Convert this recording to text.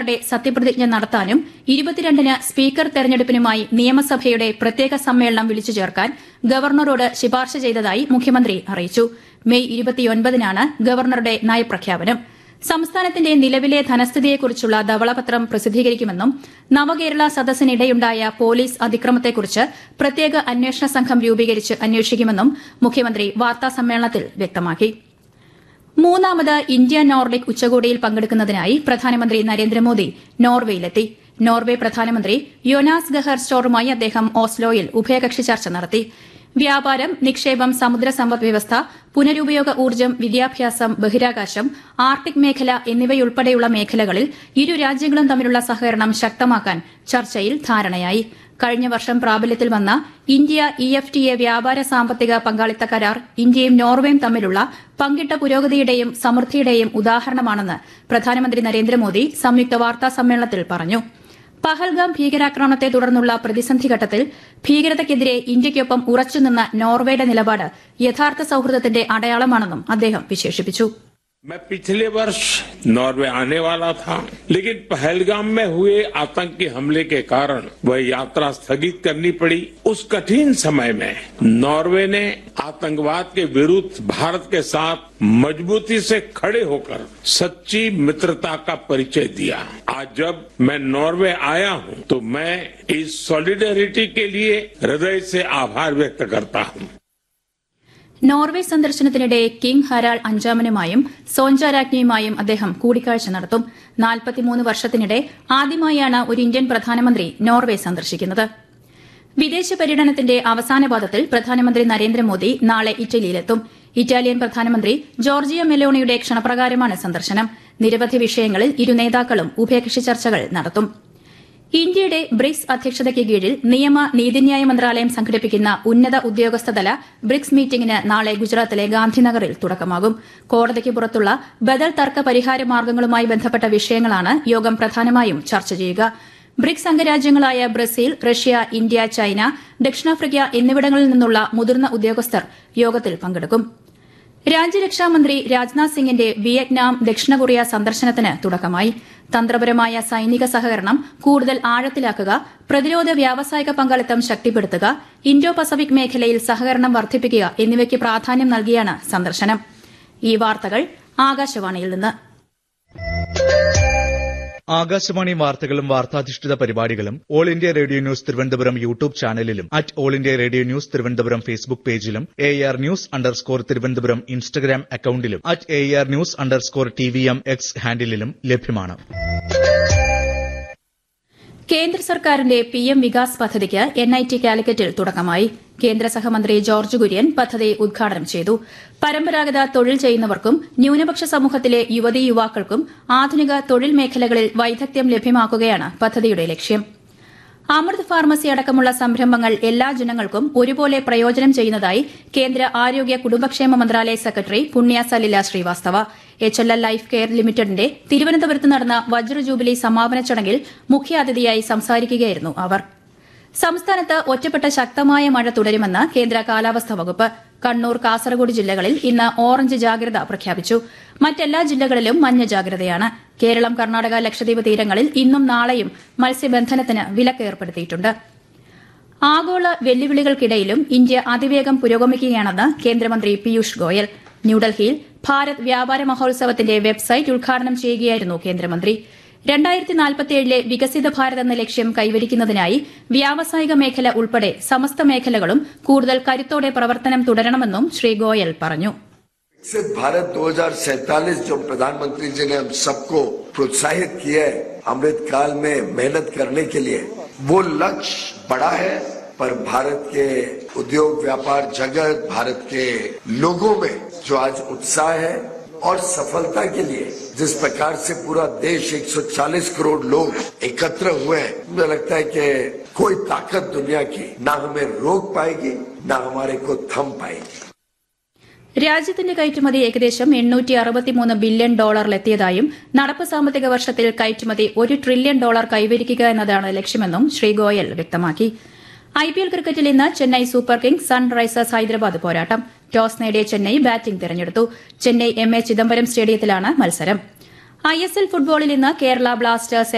മന്ത്രിമാരുടെ സത്യപ്രതിജ്ഞ നടത്താനും ഇരുപത്തിരണ്ടിന് സ്പീക്കർ തെരഞ്ഞെടുപ്പിനുമായി നിയമസഭയുടെ പ്രത്യേക സമ്മേളനം വിളിച്ചു ചേർക്കാൻ ഗവർണറോട് ശുപാർശ ചെയ്തതായി മുഖ്യമന്ത്രി അറിയിച്ചു മെയ് ഇരുപത്തിയൊൻപതിനാണ് ഗവർണറുടെ നയപ്രഖ്യാപനം സംസ്ഥാനത്തിന്റെ നിലവിലെ ധനസ്ഥിതിയെക്കുറിച്ചുള്ള ധവളപത്രം പ്രസിദ്ധീകരിക്കുമെന്നും നവകേരള സദസ്സിനിടെയുണ്ടായ പോലീസ് അതിക്രമത്തെക്കുറിച്ച് പ്രത്യേക അന്വേഷണ സംഘം രൂപീകരിച്ച് അന്വേഷിക്കുമെന്നും മുഖ്യമന്ത്രി വാർത്താസമ്മേളനത്തിൽ വ്യക്തമാക്കി മൂന്നാമത് ഇന്ത്യ നോർഡിക് ഉച്ചകോടിയിൽ പങ്കെടുക്കുന്നതിനായി പ്രധാനമന്ത്രി നരേന്ദ്രമോദി നോർവേയിലെത്തി നോർവെ പ്രധാനമന്ത്രി യൊനാസ് ഗഹർ സ്റ്റോറുമായി അദ്ദേഹം ഓസ്ലോയിൽ ഉഭയകക്ഷി ചർച്ച നടത്തി വ്യാപാരം നിക്ഷേപം സമുദ്ര സമ്പദ് വ്യവസ്ഥ പുനരുപയോഗ ഊർജ്ജം വിദ്യാഭ്യാസം ബഹിരാകാശം ആർട്ടിക് മേഖല എന്നിവയുൾപ്പെടെയുള്ള മേഖലകളിൽ ഇരു രാജ്യങ്ങളും തമ്മിലുള്ള സഹകരണം ശക്തമാക്കാൻ ചർച്ചയിൽ ധാരണയായി കഴിഞ്ഞ വർഷം പ്രാബല്യത്തിൽ വന്ന India E F T A വ്യാപാര സാമ്പത്തിക പങ്കാളിത്ത കരാർ ഇന്ത്യയും നോർവേയും തമ്മിലുള്ള പങ്കിട്ട പുരോഗതിയുടെയും സമൃദ്ധിയുടെയും ഉദാഹരണമാണെന്ന് പ്രധാനമന്ത്രി നരേന്ദ്രമോദി സംയുക്ത വാർത്താ സമ്മേളനത്തിൽ പറഞ്ഞു പഹൽഗാം ഭീകരാക്രമണത്തെ തുടർന്നുള്ള പ്രതിസന്ധി ഘട്ടത്തിൽ ഭീകരതയ്ക്കെതിരെ ഇന്ത്യയ്ക്കൊപ്പം ഉറച്ചുനിന്ന നോർവേയുടെ നിലപാട് യഥാർത്ഥ സൌഹൃദത്തിന്റെ അടയാളമാണെന്നും അദ്ദേഹം വിശേഷിപ്പിച്ചു मैं पिछले वर्ष नॉर्वे आने वाला था लेकिन पहलगाम में हुए आतंकी हमले के कारण वह यात्रा स्थगित करनी पड़ी उस कठिन समय में नॉर्वे ने आतंकवाद के विरुद्ध भारत के साथ मजबूती से खड़े होकर सच्ची मित्रता का परिचय दिया आज जब मैं नॉर्वे आया हूं तो मैं इस सॉलिडेरिटी के लिए हृदय से आभार व्यक्त करता हूं നോർവെ സന്ദർശനത്തിനിടെ കിങ് ഹരാൾ അഞ്ചാമനുമായും സോഞ്ച രാജ്ഞിയുമായും അദ്ദേഹം കൂടിക്കാഴ്ച നടത്തും നാൽപ്പത്തിമൂന്ന് വർഷത്തിനിടെ ആദ്യമായാണ് ഒരു ഇന്ത്യൻ പ്രധാനമന്ത്രി നോർവെ സന്ദർശിക്കുന്നത് വിദേശ പര്യടനത്തിന്റെ അവസാന പാദത്തിൽ പ്രധാനമന്ത്രി നരേന്ദ്രമോദി നാളെ ഇറ്റലിയിലെത്തും ഇറ്റാലിയൻ പ്രധാനമന്ത്രി ജോർജിയ മെലോണിയുടെ ക്ഷണപ്രകാരമാണ് സന്ദർശനം നിരവധി വിഷയങ്ങളിൽ ഇരു നേതാക്കളും ഉഭയകക്ഷി ചർച്ചകൾ നടത്തും ഇന്ത്യയുടെ ബ്രിക്സ് അധ്യക്ഷതയ്ക്ക് കീഴിൽ നിയമ നീതിന്യായ മന്ത്രാലയം സംഘടിപ്പിക്കുന്ന ഉന്നത ഉദ്യോഗസ്ഥതല ബ്രിക്സ് മീറ്റിംഗിന് നാളെ ഗുജറാത്തിലെ ഗാന്ധിനഗറിൽ തുടക്കമാകും കോടതിക്ക് പുറത്തുള്ള ബദൽ തർക്ക പരിഹാര മാർഗ്ഗങ്ങളുമായി ബന്ധപ്പെട്ട വിഷയങ്ങളാണ് യോഗം പ്രധാനമായും ചർച്ച ചെയ്യുക ബ്രിക്സ് അംഗരാജ്യങ്ങളായ ബ്രസീൽ റഷ്യ ഇന്ത്യ ചൈന ദക്ഷിണാഫ്രിക്ക എന്നിവിടങ്ങളിൽ നിന്നുള്ള മുതിർന്ന ഉദ്യോഗസ്ഥർ യോഗത്തിൽ പങ്കെടുക്കും രാജ്യരക്ഷാമന്ത്രി രാജ്നാഥ് സിംഗിന്റെ വിയറ്റ്നാം ദക്ഷിണ കൊറിയ സന്ദർശനത്തിന് തുടക്കമായി തന്ത്രപരമായ സൈനിക സഹകരണം കൂടുതൽ ആഴത്തിലാക്കുക പ്രതിരോധ വ്യാവസായിക പങ്കാളിത്തം ശക്തിപ്പെടുത്തുക ഇൻഡോ പസഫിക് മേഖലയിൽ സഹകരണം വർദ്ധിപ്പിക്കുക എന്നിവയ്ക്ക് പ്രാധാന്യം നൽകിയാണ് സന്ദർശനം ഈ വാർത്തകൾ ആകാശവാണിയിൽ നിന്ന് ആകാശവാണി വാർത്തകളും വാർത്താധിഷ്ഠിത പരിപാടികളും all India radio news Thiruvananthapuram YouTube ചാനലിലും at all India radio news Thiruvananthapuram Facebook പേജിലും A R news underscore Thiruvananthapuram Instagram അക്കൌണ്ടിലും at A R news underscore T V M X ഹാൻഡിലും ലഭ്യമാണ് കേന്ദ്ര സർക്കാരിന്റെ പി എം വികാസ് പദ്ധതിക്ക് എൻ ഐ ടി കാലിക്കറ്റിൽ തുടക്കമായി കേന്ദ്ര സഹമന്ത്രി ജോർജ് കുര്യൻ പദ്ധതി ഉദ്ഘാടനം ചെയ്തു പരമ്പരാഗത തൊഴിൽ ചെയ്യുന്നവർക്കും ന്യൂനപക്ഷ സമൂഹത്തിലെ യുവതീ യുവാക്കൾക്കും ആധുനിക തൊഴിൽ മേഖലകളിൽ വൈദഗ്ധ്യം ലഭ്യമാക്കുകയാണ് പദ്ധതിയുടെ ലക്ഷ്യം അമൃത് ഫാർമസി അടക്കമുള്ള സംരംഭങ്ങൾ എല്ലാ ജനങ്ങൾക്കും ഒരുപോലെ പ്രയോജനം ചെയ്യുന്നതായി കേന്ദ്ര ആരോഗ്യ കുടുംബക്ഷേമ മന്ത്രാലയ secretary Punya Salila Srivastava H L L life care ലിമിറ്റഡിന്റെ തിരുവനന്തപുരത്ത് നടന്ന വജ്ര ജൂബിലി സമാപന ചടങ്ങിൽ മുഖ്യാതിഥിയായി സംസാരിക്കുകയായിരുന്നു അവർ സംസ്ഥാനത്ത് ഒറ്റപ്പെട്ട ശക്തമായ മഴ തുടരുമെന്ന് കേന്ദ്ര കാലാവസ്ഥാ വകുപ്പ് കണ്ണൂർ കാസർഗോഡ് ജില്ലകളിൽ ഇന്ന് ഓറഞ്ച് ജാഗ്രത പ്രഖ്യാപിച്ചു മറ്റെല്ലാ ജില്ലകളിലും മഞ്ഞ ജാഗ്രതയാണ് കേരളം കർണാടക ലക്ഷദ്വീപ് തീരങ്ങളിൽ ഇന്നും നാളെയും മത്സ്യബന്ധനത്തിന് വിലക്ക് ഏർപ്പെടുത്തിയിട്ടുണ്ട് ആഗോള വെല്ലുവിളികൾക്കിടയിലും ഇന്ത്യ അതിവേഗം പുരോഗമിക്കുകയാണെന്ന് കേന്ദ്രമന്ത്രി പീയൂഷ് ഗോയൽ ന്യൂഡൽഹിയിൽ ഭാരത് വ്യാപാര മഹോത്സവത്തിന്റെ വെബ്സൈറ്റ് ഉദ്ഘാടനം ചെയ്യുകയായിരുന്നു കേന്ദ്രമന്ത്രി രണ്ടായിരത്തി നാൽപ്പത്തിയേഴിലെ വികസിത ഭാരത് എന്ന ലക്ഷ്യം കൈവരിക്കുന്നതിനായി വ്യാവസായിക മേഖല ഉൾപ്പെടെ സമസ്ത മേഖലകളും കൂടുതൽ കരുത്തോടെ പ്രവർത്തനം തുടരണമെന്നും ശ്രീ ഗോയൽ പറഞ്ഞു विकसित भारत 2047 जो प्रधानमंत्री जी ने हम सबको प्रोत्साहित किया है अमृत काल में मेहनत करने के लिए वो लक्ष्य बड़ा है पर भारत के उद्योग व्यापार जगत भारत के लोगों में जो आज उत्साह है और सफलता के लिए जिस प्रकार से पूरा देश 140 करोड़ लोग एकत्र हुए हैं मुझे लगता है कि कोई ताकत दुनिया की ना हमें रोक पाएगी ना हमारे को थम पाएगी രാജ്യത്തിന്റെ കയറ്റുമതി ഏകദേശം എണ്ണൂറ്റി അറുപത്തിമൂന്ന് ബില്യൺ ഡോളറിലെത്തിയതായും നടപ്പ് സാമ്പത്തിക വർഷത്തിൽ കയറ്റുമതി ഒരു ട്രില്യൺ ഡോളർ കൈവരിക്കുക എന്നതാണ് ലക്ഷ്യമെന്നും ശ്രീ ഗോയൽ വ്യക്തമാക്കി ഐപിഎൽ ക്രിക്കറ്റിൽ ഇന്ന് Chennai super kings sunrisers Hyderabad പോരാട്ടം ടോസ് നേടിയ ചെന്നൈ ബാറ്റിംഗ് തെരഞ്ഞെടുത്തു ചെന്നൈ എം എ ചിദംബരം സ്റ്റേഡിയത്തിലാണ് മത്സരം ഐഎസ്എൽ ഫുട്ബോളിൽ ഇന്ന് കേരള ബ്ലാസ്റ്റേഴ്സ്